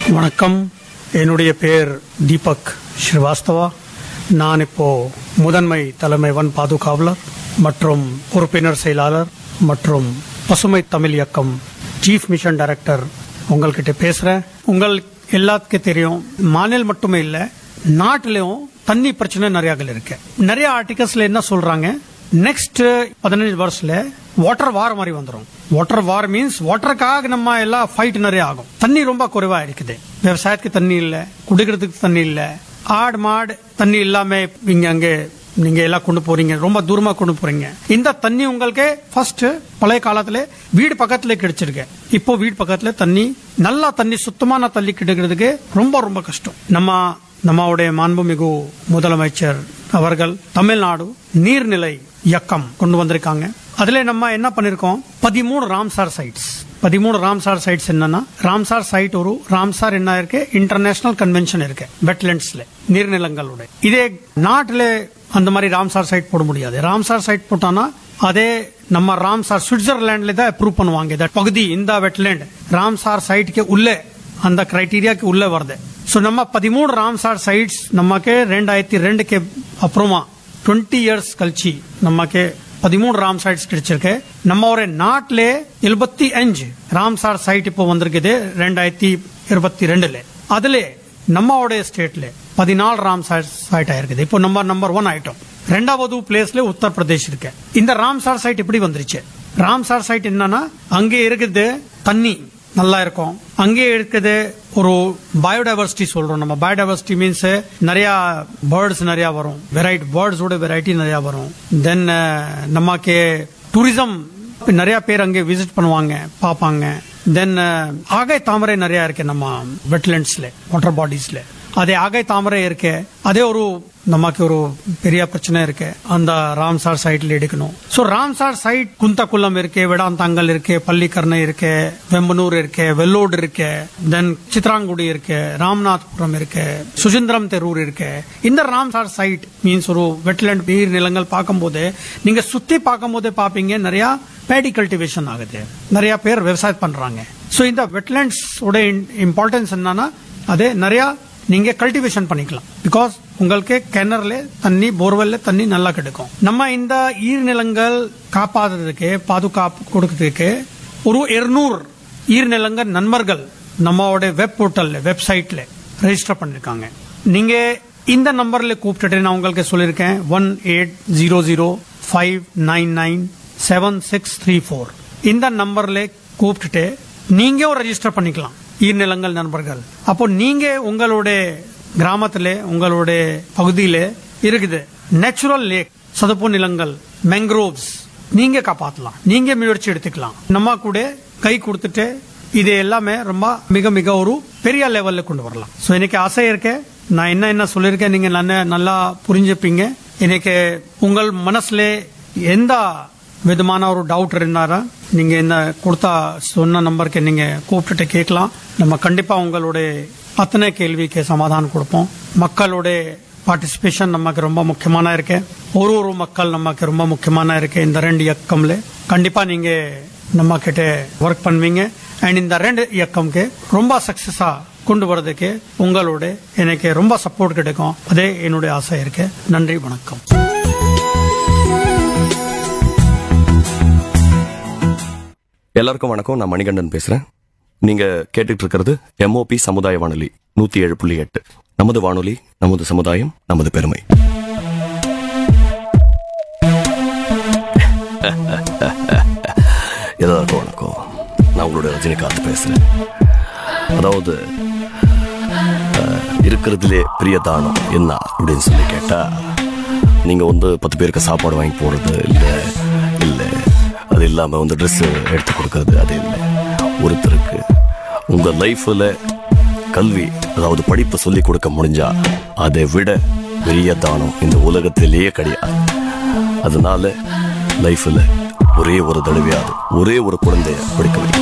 வணக்கம் என்னுடைய பேர் தீபக் ஸ்ரீவாஸ்தவா நான் இப்போ முதன்மை தலைமை வன் பாதுகாவலர் மற்றும் உறுப்பினர் செயலாளர் மற்றும் பசுமை தமிழ் இயக்கம் சீஃப் மிஷன் டைரக்டர் உங்கள்கிட்ட பேசுறேன் உங்கள் எல்லாத்துக்கும் தெரியும் மாநிலம் மட்டுமே இல்ல நாட்டிலையும் தண்ணி பிரச்சனை நிறைய இருக்கு நிறைய ஆர்டிகல்ஸ்ல என்ன சொல்றாங்க நெக்ஸ்ட் பதினஞ்சு வருஷத்துல வாட்டர் வார் மாதிரி வந்துடும் வாட்டர் வார் மீன்ஸ் வாட்டருக்காக நம்ம எல்லாம் ஃபைட் நிறைய ஆகும் தண்ணி ரொம்ப குறைவா இருக்குது விவசாயத்துக்கு தண்ணி இல்ல குடிக்கிறதுக்கு தண்ணி இல்ல ஆடு மாடு தண்ணி இல்லாம இங்க அங்கே நீங்க எல்லாம் கொண்டு போறீங்க ரொம்ப தூரமா கொண்டு போறீங்க இந்த தண்ணி உங்களுக்கு ஃபர்ஸ்ட் பழைய காலத்துல வீடு பக்கத்துல கிடைச்சிருக்கு இப்போ வீடு பக்கத்துல தண்ணி நல்லா தண்ணி சுத்தமான தண்ணி கிடைக்கிறதுக்கு ரொம்ப ரொம்ப கஷ்டம் நம்ம நம்மளுடைய மாண்புமிகு முதலமைச்சர் அவர்கள் தமிழ்நாடு நீர்நிலை இயக்கம் கொண்டு வந்திருக்காங்க அதுல நம்ம என்ன பண்ணிருக்கோம் பதிமூணு ராம்சார் சைட்ஸ் பதிமூணு ராம்சார் சைட்ஸ் என்னன்னா ராம்சார் சைட் ஒரு ராம்சார் என்ன இருக்கு இன்டர்நேஷனல் கன்வென்ஷன் இருக்கு வெட்லண்ட்ஸ்ல நீர்நிலங்களோட இதே நாட்டுல அந்த மாதிரி ராம்சார் சைட் போட முடியாது ராம்சார் சைட் போட்டானா அதே நம்ம ராம்சார் சுவிட்சர்லாண்ட்ல தான் அப்ரூவ் பண்ணுவாங்க இந்த பகுதி இந்த வெட்லேண்ட் ராம்சார் சைட்க்கு உள்ளே அந்த கிரைட்டீரியாக்கு உள்ளே வருது ஸோ நம்ம பதிமூணு ராம்சார் சைட்ஸ் நமக்கு ரெண்டாயிரத்தி ரெண்டுக்கு அப்புறமா டுவெண்ட்டி இயர்ஸ் கழிச்சு நமக்கு பதிமூணு ராம் சைட்ஸ் கிடைச்சிருக்கு நம்ம ஒரு நாட்டிலே எழுபத்தி அஞ்சு ராம்சார் சைட் இப்போ வந்திருக்குது ரெண்டாயிரத்தி இருபத்தி ரெண்டுல அதுல நம்மளுடைய ஸ்டேட்ல பதினாலு ராம்சார் சைட் ஆயிருக்குது இப்போ நம்ம நம்பர் ஒன் ஆயிட்டோம் ரெண்டாவது பிளேஸ்ல உத்தரப்பிரதேஷ் இருக்கு இந்த ராம்சார் சைட் எப்படி வந்துருச்சு ராம்சார் சைட் என்னன்னா அங்கே இருக்குது தண்ணி நல்லா இருக்கும் அங்கே இருக்குது ஒரு பயோடைவர்சிட்டி சொல்றோம் நம்ம பயோடைவர்சிட்டி மீன்ஸ் நிறைய பேர்ட்ஸ் நிறைய வரும் வெரைட்டி பேர்ட்ஸோட வெரைட்டி நிறைய வரும் தென் நமக்கு டூரிசம் நிறைய பேர் அங்கே விசிட் பண்ணுவாங்க பார்ப்பாங்க தென் ஆகாய் தாமரை நிறைய இருக்கு நம்ம வெட்லண்ட்ஸ்ல வாட்டர் பாடிஸ்ல அதே ஆகாய் தாமரை இருக்கு அதே ஒரு நமக்கு ஒரு பெரிய பிரச்சனை இருக்கு அந்த ராம்சார் சைட்ல எடுக்கணும் சோ ராம்சார் சைட் குந்தகுளம் இருக்கு வேடாந்தாங்கல் இருக்கு பள்ளிக்கரணை இருக்கு வெம்பனூர் இருக்கு வெள்ளோடு இருக்கு தென் சித்ராங்குடி இருக்கு ராம்நாத்புரம் இருக்கு சுசீந்திரம் தெரூர் இருக்கு இந்த ராம்சார் சைட் மீன்ஸ் ஒரு வெட்லேண்ட் நீர் நிலங்கள் பார்க்கும்போது நீங்க சுத்தி பார்க்கும்போது பாப்பீங்க நிறைய பேடி கல்டிவேஷன் ஆகுது நிறைய பேர் விவசாயம் பண்றாங்க சோ இந்த வெட்லேண்ட்ஸ் உடைய இம்பார்ட்டன்ஸ் என்னன்னா அதே நிறைய நீங்க கல்டிவேஷன் பண்ணிக்கலாம் பிகாஸ் உங்களுக்கு கிணறுல தண்ணி போர்வெல்ல தண்ணி நல்லா கிடைக்கும் நம்ம இந்த ஈர்நிலங்கள் காப்பாதுறதுக்கு பாதுகாப்பு கொடுக்கறதுக்கு ஒரு இருநூறு ஈர்நிலங்கள் நண்பர்கள் நம்மளோட வெப் போர்ட்டல்ல வெப்சைட்ல ரெஜிஸ்டர் பண்ணிருக்காங்க நீங்க இந்த நம்பர்ல கூப்பிட்டுட்டு நான் உங்களுக்கு சொல்லியிருக்கேன் one eight zero zero five nine nine seven six three four இந்த நம்பர்ல கூப்பிட்டுட்டு நீங்க ரெஜிஸ்டர் பண்ணிக்கலாம் ஈர்நிலங்கள் நண்பர்கள் அப்போ நீங்க உங்களுடைய கிராமத்துல உங்களுடைய பகுதியில இருக்குது நேச்சுரல் லேக் சதுப்பு நிலங்கள் மேங்க்ரோவ்ஸ் நீங்க காப்பாத்தலாம் நீங்க முயற்சி எடுத்துக்கலாம் நம்ம கூட கை கொடுத்துட்டு இது எல்லாமே ரொம்ப மிக மிக ஒரு பெரிய லெவல்ல கொண்டு வரலாம் சோ எனக்கு ஆசை இருக்கு நான் என்ன என்ன சொல்லியிருக்கேன் நீங்க நல்லா நல்லா புரிஞ்சுப்பீங்க எனக்கு உங்கள் மனசுல எந்த விதமான ஒரு டவுட் இருந்தாரா நீங்க என்ன கொடுத்தா சொன்ன நம்பருக்கு நீங்க கூப்பிட்டுட்டு கேட்கலாம் நம்ம கண்டிப்பா உங்களுடைய அத்தனை கேள்விக்கு சமாதானம் கொடுப்போம் மக்களுடைய பார்ட்டிசிபேஷன் நமக்கு ரொம்ப முக்கியமான இருக்கு ஒரு ஒரு மக்கள் நமக்கு ரொம்ப முக்கியமான இருக்கு இந்த ரெண்டு இயக்கம்ல கண்டிப்பா நீங்க நம்ம கிட்ட ஒர்க் பண்ணுவீங்க அண்ட் இந்த ரெண்டு இயக்கம்க்கு ரொம்ப சக்சஸா கொண்டு வரதுக்கு உங்களோட எனக்கு ரொம்ப சப்போர்ட் கிடைக்கும் அதே என்னுடைய ஆசை இருக்கு நன்றி வணக்கம் எல்லாருக்கும் வணக்கம் நான் மணிகண்டன் பேசுறேன் நீங்க கேட்டுட்டு இருக்கிறது எம்ஓபி சமுதாய வானொலி நூத்தி ஏழு புள்ளி எட்டு நமது வானொலி நமது சமுதாயம் நமது பெருமை எல்லாருக்கும் வணக்கம் நான் உங்களுடைய ரஜினிகாந்த் பேசுறேன் அதாவது அஹ், இருக்கிறதுலே பெரிய தானம் என்ன அப்படின்னு சொல்லி கேட்டா நீங்க வந்து பத்து பேருக்கு சாப்பாடு வாங்கி போடுறது இல்ல இல்ல அது இல்லாம வந்து Dress எடுத்து கொடுக்கறது அது இல்லை ஒருத்தருக்கு உங்க லைஃப்ல கல்வி அதாவது படிப்பு சொல்லி கொடுக்க முடிஞ்சா அதை விட பெரிய தானம் இந்த உலகத்திலேயே கிடையாது அதனால லைஃப்ல ஒரே ஒரு தடவையாவது ஒரே ஒரு குழந்தைய படிக்க வைக்கும்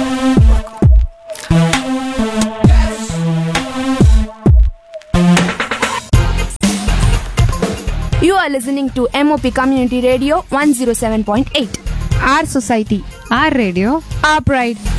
You are listening to MOP Community Radio 107.8. Our society, our radio, Our pride.